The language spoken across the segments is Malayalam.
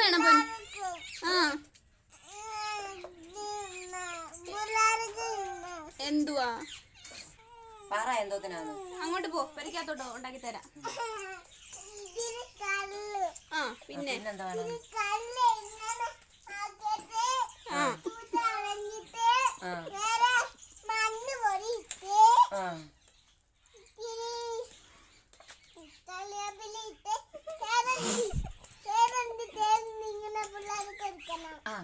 വേണം പൊൻ ആ എന്തുവാ പറ എന്തോത്തിനാന്ന് അങ്ങോട്ട് പോ പരിക്കകത്തോട്ടോ ഉണ്ടാക്കി തരാം ആ പിന്നെ പിന്നെന്താ വേണം ആ ആ മണ്ണ് പൊടിയിട്ട് ആ കളിയാപ്പിലിട്ട് ചേരണ്ടി ചേരണ്ടി ചേർന്ന് ഇങ്ങനെ പിള്ളേർക്ക് കൊടുക്കണം ആ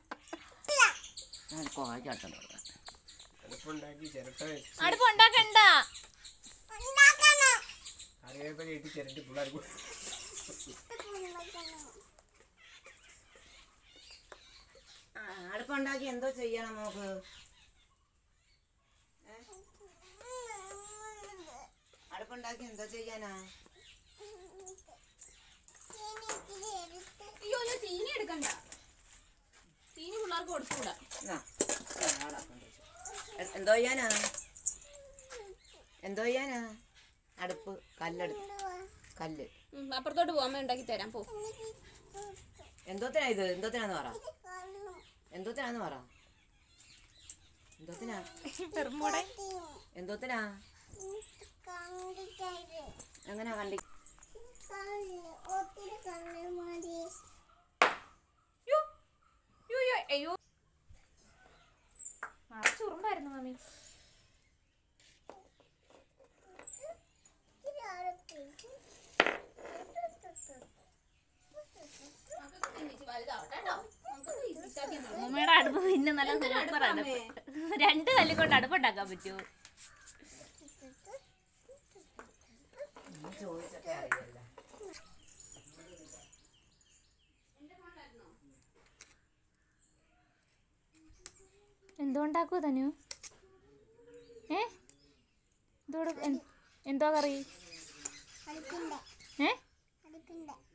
ഞാൻ കോഴിക്കാട്ടുന്നു അടുപ്പുണ്ടാക്കി ചിരട്ട വെച്ച് അടുപ്പ് ഉണ്ടാക്കണ്ട ഉണ്ടാക്കണം കറിവേപ്പില ഇട്ട് ചിരട്ടി പിള്ളേർക്ക് കൊടുക്കും. ആ, അടുപ്പുണ്ടാക്കി എന്തോ ചെയ്യണം നോക്ക് അടുപ്പുണ്ടാക്കി എന്തോ ചെയ്യാനാ അയ്യോ അയ്യോ ചീനി എടുക്കണ്ട ചീനി പിള്ളേർക്ക് കൊടുത്തുകൂടാ എന്നാ, ആ, ആടാ, കൊണ്ടുവച്ചോ. എ- എന്തോ ചെയ്യാനാ എന്തോ ചെയ്യാനാ അടുപ്പ് കല്ലെടുപ്പ് കല്ല് ഉം, അപ്പുറത്തോട്ട് പോ അമ്മ ഉണ്ടാക്കി തരാം പോ എന്തോത്തിനാ ഇത് എന്തോത്തിനാന്ന് പറ എന്തോത്തിനാന്ന് പറ എന്തോത്തിനാ പെറുമ്പോടെ എന്തോത്തിനാ കണ്ടിട്ടായിട്ട് എങ്ങനെയാ കണ്ടി കണ്ണ് ഒത്തിരി കണ്ണ് മതി യ്യോ, യ്യോ, യ്യോ, അയ്യോ ചുറുമ്പായിരുന്നു മാമി ഇത്തിരി അരപ്പ് അമ്മയുടെ അടുപ്പ് പിന്നെ നല്ല സൂപ്പർ അടുപ്പ് രണ്ട് കല്ല് കൊണ്ട് അടുപ്പുണ്ടാക്കാൻ പറ്റുമോ ചോദിച്ചൊക്കെ അറിയില്ല എന്തോ ഉണ്ടാക്കുമോ തനു ഏ എന്തോ എന്തോ കറി അടുക്കണ്ട ഏ അടുക്കണ്ട